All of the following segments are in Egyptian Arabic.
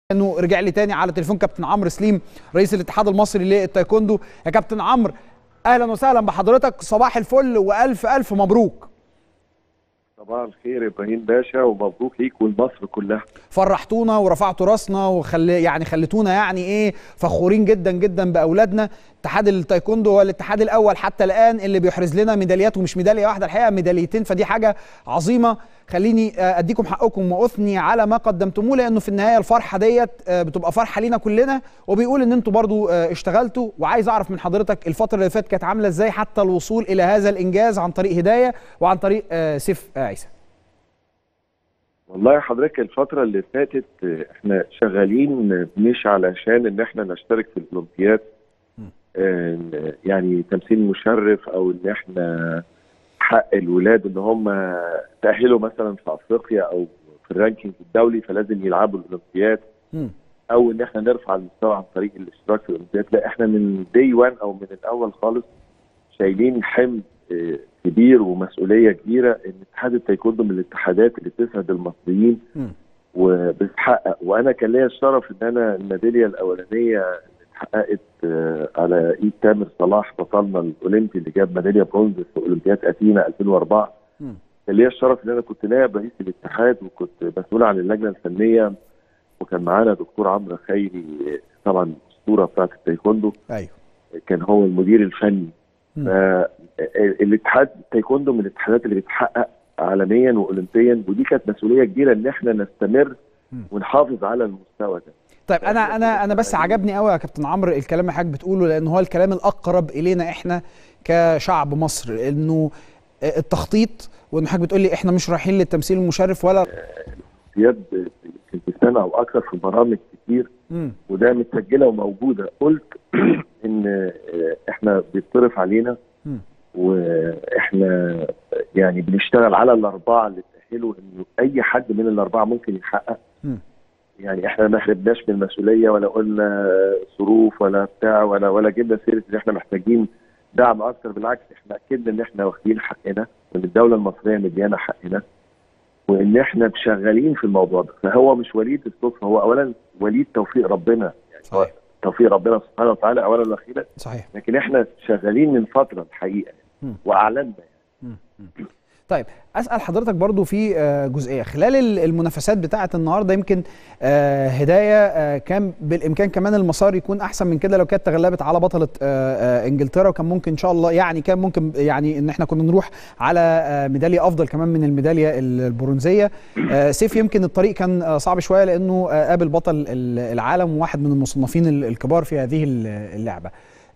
انه رجع لي تاني على تليفون كابتن عمرو سليم رئيس الاتحاد المصري للتايكوندو يا كابتن عمرو اهلا وسهلا بحضرتك صباح الفل والف الف مبروك صباح الخير يا ابراهيم باشا ومبروك ليك ولمصر كلها فرحتونا ورفعتوا راسنا وخلي يعني خليتونا يعني ايه فخورين جدا جدا باولادنا اتحاد التايكوندو هو الاتحاد الاول حتى الان اللي بيحرز لنا ميداليات ومش ميداليه واحده الحقيقه ميداليتين فدي حاجه عظيمه خليني اديكم حقكم واثني على ما قدمتموه لانه في النهايه الفرحه ديت بتبقى فرحه لينا كلنا وبيقول ان انتوا برضو اشتغلتوا وعايز اعرف من حضرتك الفتره اللي فاتت كانت عامله ازاي حتى الوصول الى هذا الانجاز عن طريق هدايه وعن طريق سيف عيسى والله حضرتك الفترة اللي فاتت احنا شغالين مش علشان ان احنا نشترك في الاولمبياد اه يعني تمثيل مشرف او ان احنا حق الولاد ان هم تأهلوا مثلا في افريقيا او في الرانكينج الدولي فلازم يلعبوا الاولمبياد او ان احنا نرفع المستوى عن طريق الاشتراك في الاولمبياد لا احنا من دي 1 او من الاول خالص شايلين حمل اه كبير ومسؤوليه كبيره ان اتحاد التايكوندو من الاتحادات اللي بتسعد المصريين وبتحقق وانا كان ليا الشرف ان انا الميداليه الاولانيه اللي اتحققت على ايد تامر صلاح بطلنا الاولمبي اللي جاب ميداليه برونز في اولمبياد اثينا 2004 كان ليا الشرف ان انا كنت نائب رئيس الاتحاد وكنت مسؤول عن اللجنه الفنيه وكان معانا دكتور عمرو خيري طبعا الاسطوره بتاعت التايكوندو ايوه كان هو المدير الفني الاتحاد التايكوندو من الاتحادات اللي بتحقق عالميا واولمبيا ودي كانت مسؤوليه كبيره ان احنا نستمر ونحافظ على المستوى ده طيب انا انا انا بس عجبني قوي يا كابتن عمرو الكلام اللي حضرتك بتقوله لان هو الكلام الاقرب الينا احنا كشعب مصر انه التخطيط وان حضرتك بتقول لي احنا مش رايحين للتمثيل المشرف ولا يد في سنه او اكثر في برامج كتير م. وده متسجله وموجوده قلت ان احنا بيتصرف علينا م. واحنا يعني بنشتغل على الاربعه اللي تاهلوا انه اي حد من الاربعه ممكن يحقق م. يعني احنا ما هربناش من المسؤوليه ولا قلنا ظروف ولا بتاع ولا ولا جبنا سيره ان احنا محتاجين دعم اكتر بالعكس احنا اكدنا ان احنا واخدين حقنا وان الدوله المصريه مديانا حقنا وان احنا شغالين في الموضوع ده فهو مش وليد الصدفه هو اولا وليد توفيق ربنا يعني صحيح. توفيق ربنا سبحانه وتعالى اولا واخيرا صحيح لكن احنا شغالين من فتره الحقيقه واعلنا يعني. طيب اسال حضرتك برضو في جزئيه خلال المنافسات بتاعه النهارده يمكن هدايه كان بالامكان كمان المسار يكون احسن من كده لو كانت تغلبت على بطله انجلترا وكان ممكن ان شاء الله يعني كان ممكن يعني ان احنا كنا نروح على ميداليه افضل كمان من الميداليه البرونزيه سيف يمكن الطريق كان صعب شويه لانه قابل بطل العالم وواحد من المصنفين الكبار في هذه اللعبه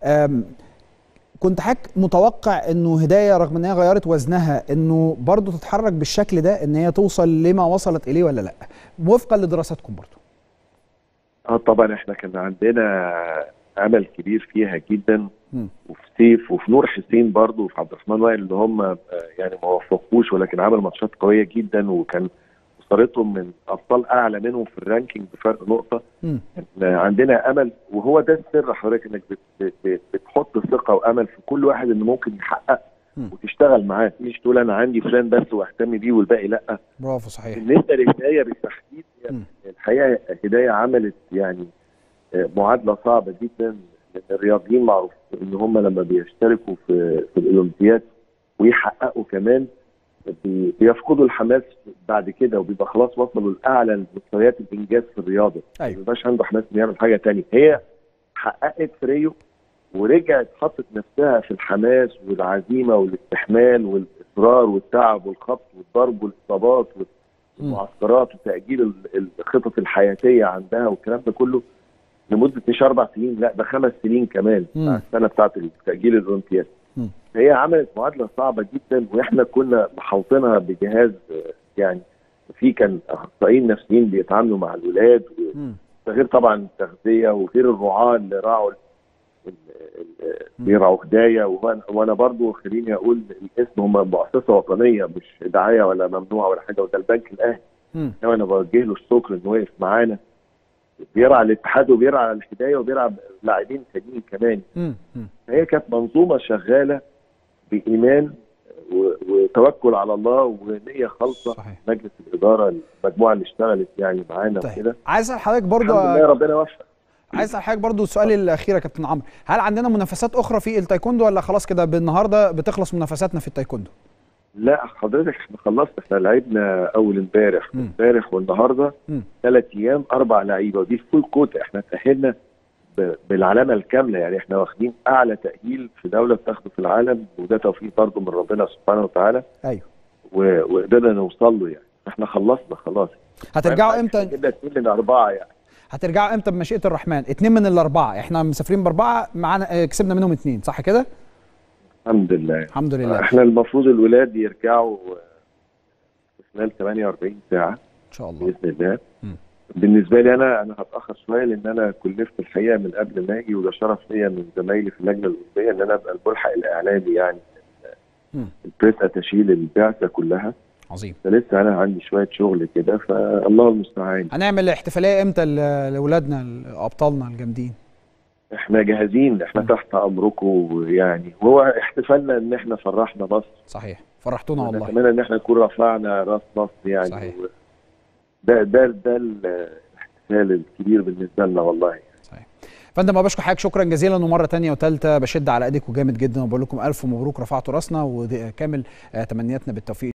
كنت حضرتك متوقع انه هدايه رغم ان هي غيرت وزنها انه برضه تتحرك بالشكل ده ان هي توصل لما وصلت اليه ولا لا وفقا لدراستكم برضه اه طبعا احنا كان عندنا امل كبير فيها جدا م. وفي سيف وفي نور حسين برضه وفي عبد الرحمن وائل اللي هم يعني ما وفقوش ولكن عملوا ماتشات قويه جدا وكان وصلتهم من ابطال اعلى منهم في الرانكينج بفرق نقطه م. عندنا امل وهو ده السر حضرتك انك بت بت بتحط ثقه وامل في كل واحد انه ممكن يحقق م. وتشتغل معاه مش تقول انا عندي فلان بس واهتم بيه والباقي لا برافو صحيح بالنسبه لهدايه بالتحديد يعني الحقيقه هدايه عملت يعني معادله صعبه جدا لان الرياضيين معروف ان هم لما بيشتركوا في في الاولمبياد ويحققوا كمان بيفقدوا الحماس بعد كده وبيبقى خلاص وصلوا لاعلى مستويات الانجاز في الرياضه ايوه ما بيبقاش عنده حماس انه يعمل حاجه ثانيه هي حققت في ريو ورجعت حطت نفسها في الحماس والعزيمه والاستحمال والاصرار والتعب والخبط والضرب والاصابات والمعسكرات وتاجيل الخطط الحياتيه عندها والكلام ده كله لمده مش اربع سنين لا ده خمس سنين كمان السنه بتاعت تاجيل الاولمبياد هي عملت معادله صعبه جدا واحنا كنا محوطينها بجهاز يعني في كان اخصائيين نفسيين بيتعاملوا مع الولاد غير طبعا التغذيه وغير الرعاه اللي راعوا بيرعوا هدايا وانا برضو خليني اقول الاسم هم مؤسسه وطنيه مش دعايه ولا ممنوعه ولا حاجه وده البنك الاهلي انا بوجه له الشكر انه وقف معانا بيرعى الاتحاد وبيرعى الهدايه وبيرعى لاعبين تانيين كمان مم. فهي كانت منظومه شغاله بايمان و- وتوكل على الله ونيه خالصه صحيح مجلس الاداره المجموعه اللي اشتغلت يعني معانا طيب وكده عايز اسال حضرتك برضو الحمد لله ربنا وفق عايز اسال حضرتك برضو السؤال الاخير يا كابتن عمرو هل عندنا منافسات اخرى في التايكوندو ولا خلاص كده بالنهارده بتخلص منافساتنا في التايكوندو لا حضرتك احنا خلصنا احنا لعبنا اول امبارح مم. امبارح والنهارده مم. ثلاث ايام اربع لعيبه ودي فول كوتا احنا تاهلنا ب- بالعلامه الكامله يعني احنا واخدين اعلى تاهيل في دوله بتاخده في العالم وده توفيق برضه من ربنا سبحانه وتعالى ايوه و- وقدرنا نوصل له يعني احنا خلصنا خلاص هترجعوا امتى جبنا اثنين من اربعه يعني هترجعوا امتى بمشيئه الرحمن اتنين من الاربعه احنا مسافرين باربعه معانا آه، كسبنا منهم اتنين صح كده الحمد لله الحمد لله احنا المفروض الولاد يرجعوا في خلال 48 ساعه ان شاء الله باذن الله مم. بالنسبه لي انا انا هتاخر شويه لان انا كلفت الحقيقه من قبل ما اجي وده شرف ليا من زمايلي في اللجنه الاولمبيه ان انا ابقى الملحق الاعلامي يعني مم. البريس تشيل البعثه كلها عظيم فلسه انا عندي شويه شغل كده فالله المستعان هنعمل احتفاليه امتى ل- لاولادنا ابطالنا الجامدين احنا جاهزين احنا تحت امركم يعني وهو احتفالنا ان احنا فرحنا مصر صحيح فرحتونا والله ونتمنى ان احنا نكون رفعنا راس مصر يعني صحيح. و- ده ده ده الاحتفال الكبير بالنسبه لنا والله صحيح فندم أنا بشكر حضرتك شكرا جزيلا ومره تانية وثالثه بشد على ايديكم جامد جدا وبقول لكم الف مبروك رفعتوا راسنا وكامل آه، تمنياتنا بالتوفيق